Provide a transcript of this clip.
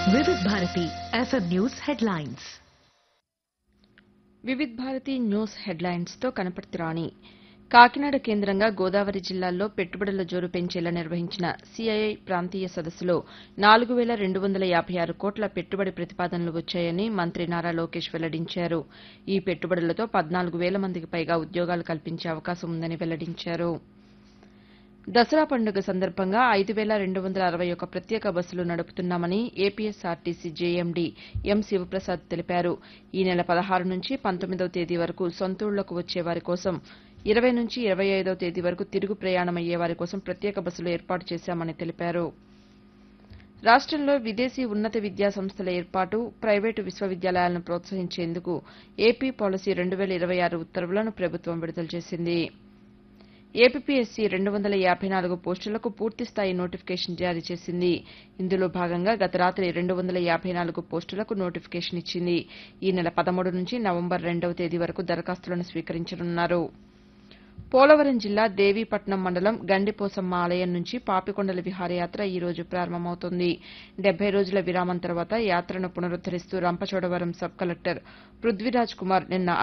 వివిధ Bharati FM news headlines Vividh Bharati news హెడ్లైన్స్తో కనపర్తి రాణి కాకినాడ కేంద్రంగా గోదావరి జిల్లాల్లో పెట్టుబడుల జోరు పెంచేలా నిర్వహించిన సిఐఐ ప్రాంతీయ సదస్సులో నాలుగు వేల రెండు వందల యాభై ఆరు కోట్ల పెట్టుబడి ప్రతిపాదనలు వచ్చాయని మంత్రి నారా లోకేష్ వెల్లడించారు ఈ పెట్టుబడులతో పద్నాలుగు వేల మందికి పైగా ఉద్యోగాలు కల్పించే అవకాశం ఉందని వెల్లడించారు దసరా పండుగ సందర్భంగా ఐదు వేల రెండు వందల అరవై ఒక ప్రత్యేక బస్సులు నడుపుతున్నామని ఏపీఎస్ఆర్టీసీ జేఎండీ ఎం శివప్రసాద్ తెలిపారు ఈ నెల పదహారు నుంచి పంతొమ్మిదవ తేదీ వరకు సొంతూళ్లకు వచ్చే వారి కోసం ఇరవై నుంచి ఇరవై ఐదవ తేదీ వరకు తిరుగు ప్రయాణమయ్యే వారి కోసం ప్రత్యేక బస్సులు ఏర్పాటు చేశామని తెలిపారు రాష్టంలో విదేశీ ఉన్నత విద్యా సంస్థల ఏర్పాటు ప్రైవేటు విశ్వవిద్యాలయాలను ప్రోత్సహించేందుకు ఏపీ పాలసీ రెండు వేల ఇరవై ఆరు ఉత్తర్వులను ప్రభుత్వం విడుదల చేసింది ఏపీఎస్సీ రెండు వందల యాభై నాలుగు పోస్టులకు పూర్తిస్థాయి నోటిఫికేషన్ జారీ చేసింది ఇందులో భాగంగా గత రాత్రి రెండు వందల యాభై నాలుగు పోస్టులకు నోటిఫికేషన్ ఇచ్చింది ఈ నెల పదమూడు నుంచి నవంబర్ రెండవ తేదీ వరకు దరఖాస్తులను స్వీకరించనున్నారు పోలవరం జిల్లా దేవీపట్నం మండలం గండిపోసమ్మ ఆలయం నుంచి పాపికొండల విహారయాత్ర ఈ రోజు ప్రారంభమవుతోంది డెబ్బై రోజుల విరామం తర్వాత యాత్రను పునరుద్దరిస్తూ రంపచోడవరం సబ్ కలెక్టర్ పృథ్వీరాజ్ కుమార్ నిన్న